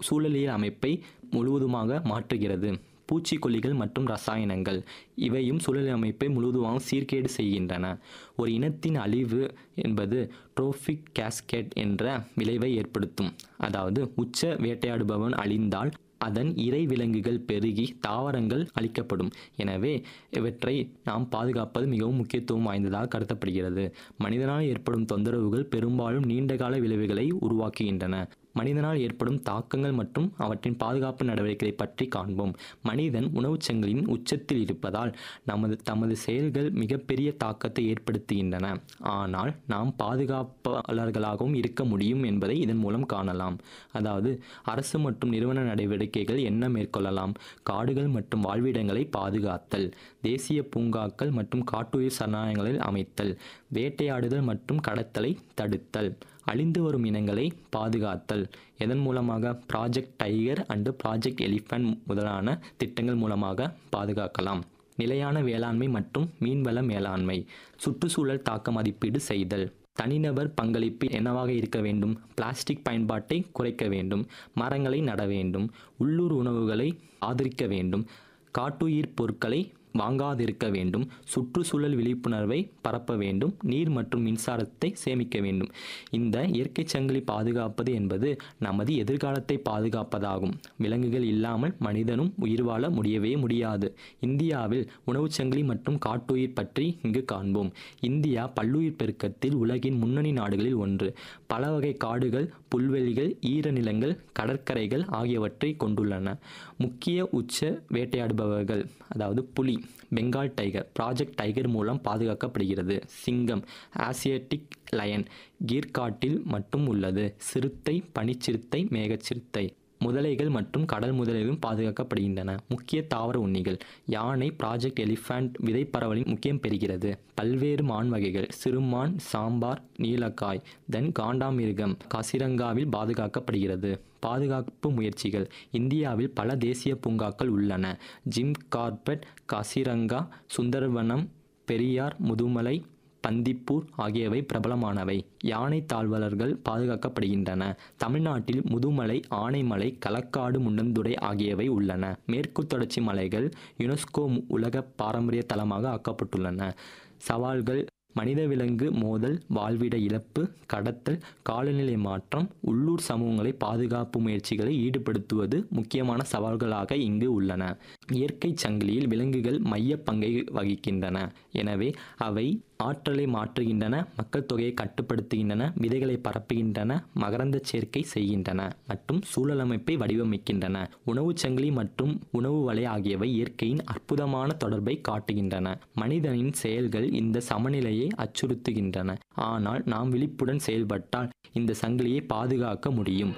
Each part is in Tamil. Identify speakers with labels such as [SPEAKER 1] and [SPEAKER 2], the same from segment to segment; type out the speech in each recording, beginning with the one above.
[SPEAKER 1] சூழலியல் அமைப்பை முழுவதுமாக மாற்றுகிறது பூச்சிக்கொல்லிகள் மற்றும் ரசாயனங்கள் இவையும் சூழல் அமைப்பை முழுவதுமாக சீர்கேடு செய்கின்றன ஒரு இனத்தின் அழிவு என்பது ட்ரோஃபிக் கேஸ்கேட் என்ற விளைவை ஏற்படுத்தும் அதாவது உச்ச வேட்டையாடுபவன் அழிந்தால் அதன் இறை விலங்குகள் பெருகி தாவரங்கள் அழிக்கப்படும் எனவே இவற்றை நாம் பாதுகாப்பது மிகவும் முக்கியத்துவம் வாய்ந்ததாக கருதப்படுகிறது மனிதனால் ஏற்படும் தொந்தரவுகள் பெரும்பாலும் நீண்டகால விளைவுகளை உருவாக்குகின்றன மனிதனால் ஏற்படும் தாக்கங்கள் மற்றும் அவற்றின் பாதுகாப்பு நடவடிக்கைகளை பற்றி காண்போம் மனிதன் உணவுச் சங்கிலியின் உச்சத்தில் இருப்பதால் நமது தமது செயல்கள் மிகப்பெரிய தாக்கத்தை ஏற்படுத்துகின்றன ஆனால் நாம் பாதுகாப்பாளர்களாகவும் இருக்க முடியும் என்பதை இதன் மூலம் காணலாம் அதாவது அரசு மற்றும் நிறுவன நடவடிக்கைகள் என்ன மேற்கொள்ளலாம் காடுகள் மற்றும் வாழ்விடங்களை பாதுகாத்தல் தேசிய பூங்காக்கள் மற்றும் காட்டுயிர் சரணாலயங்களில் அமைத்தல் வேட்டையாடுதல் மற்றும் கடத்தலை தடுத்தல் அழிந்து வரும் இனங்களை பாதுகாத்தல் எதன் மூலமாக project tiger and project elephant முதலான திட்டங்கள் மூலமாக பாதுகாக்கலாம் நிலையான வேளாண்மை மற்றும் மீன்வள மேலாண்மை சுற்றுச்சூழல் தாக்க மதிப்பீடு செய்தல் தனிநபர் பங்களிப்பு என்னவாக இருக்க வேண்டும் பிளாஸ்டிக் பயன்பாட்டை குறைக்க வேண்டும் மரங்களை நட வேண்டும் உள்ளூர் உணவுகளை ஆதரிக்க வேண்டும் காட்டுயிர் பொருட்களை வாங்காதிருக்க வேண்டும் சுற்றுச்சூழல் விழிப்புணர்வை பரப்ப வேண்டும் நீர் மற்றும் மின்சாரத்தை சேமிக்க வேண்டும் இந்த இயற்கை சங்கிலி பாதுகாப்பது என்பது நமது எதிர்காலத்தை பாதுகாப்பதாகும் விலங்குகள் இல்லாமல் மனிதனும் உயிர் வாழ முடியவே முடியாது இந்தியாவில் உணவுச் சங்கிலி மற்றும் காட்டுயிர் பற்றி இங்கு காண்போம் இந்தியா பல்லுயிர் பெருக்கத்தில் உலகின் முன்னணி நாடுகளில் ஒன்று பல வகை காடுகள் புல்வெளிகள் ஈரநிலங்கள் கடற்கரைகள் ஆகியவற்றை கொண்டுள்ளன முக்கிய உச்ச வேட்டையாடுபவர்கள் அதாவது புலி பெங்கால் டைகர் ப்ராஜெக்ட் டைகர் மூலம் பாதுகாக்கப்படுகிறது சிங்கம் ஆசியாட்டிக் லயன் கீர் காட்டில் மட்டும் உள்ளது சிறுத்தை பனிச்சிறுத்தை மேகச்சிறுத்தை முதலைகள் மற்றும் கடல் முதலைகளும் பாதுகாக்கப்படுகின்றன முக்கிய தாவர உண்ணிகள் யானை ப்ராஜெக்ட் எலிஃபண்ட் விதை பரவலின் முக்கியம் பெறுகிறது பல்வேறு மான் வகைகள் சிறுமான் சாம்பார் நீலக்காய் தென் காண்டாமிருகம் கசிரங்காவில் பாதுகாக்கப்படுகிறது பாதுகாப்பு முயற்சிகள் இந்தியாவில் பல தேசிய பூங்காக்கள் உள்ளன ஜிம் கார்பெட் கசிரங்கா சுந்தரவனம் பெரியார் முதுமலை பந்திப்பூர் ஆகியவை பிரபலமானவை யானை தாழ்வலர்கள் பாதுகாக்கப்படுகின்றன தமிழ்நாட்டில் முதுமலை ஆனைமலை களக்காடு முண்டந்துறை ஆகியவை உள்ளன மேற்கு தொடர்ச்சி மலைகள் யுனெஸ்கோ உலக பாரம்பரிய தலமாக ஆக்கப்பட்டுள்ளன சவால்கள் மனித விலங்கு மோதல் வாழ்விட இழப்பு கடத்தல் காலநிலை மாற்றம் உள்ளூர் சமூகங்களை பாதுகாப்பு முயற்சிகளை ஈடுபடுத்துவது முக்கியமான சவால்களாக இங்கு உள்ளன இயற்கை சங்கிலியில் விலங்குகள் மைய பங்கை வகிக்கின்றன எனவே அவை ஆற்றலை மாற்றுகின்றன மக்கள் தொகையை கட்டுப்படுத்துகின்றன விதைகளை பரப்புகின்றன மகரந்த சேர்க்கை செய்கின்றன மற்றும் சூழலமைப்பை வடிவமைக்கின்றன உணவுச் சங்கிலி மற்றும் உணவு வலை ஆகியவை இயற்கையின் அற்புதமான தொடர்பை காட்டுகின்றன மனிதனின் செயல்கள் இந்த சமநிலையை அச்சுறுத்துகின்றன ஆனால் நாம் விழிப்புடன் செயல்பட்டால் இந்த சங்கிலியை பாதுகாக்க முடியும்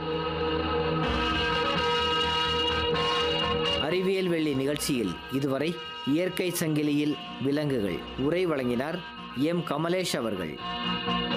[SPEAKER 2] அறிவியல் வெள்ளி நிகழ்ச்சியில் இதுவரை இயற்கை சங்கிலியில் விலங்குகள் உரை வழங்கினார் எம் கமலேஷ் அவர்கள்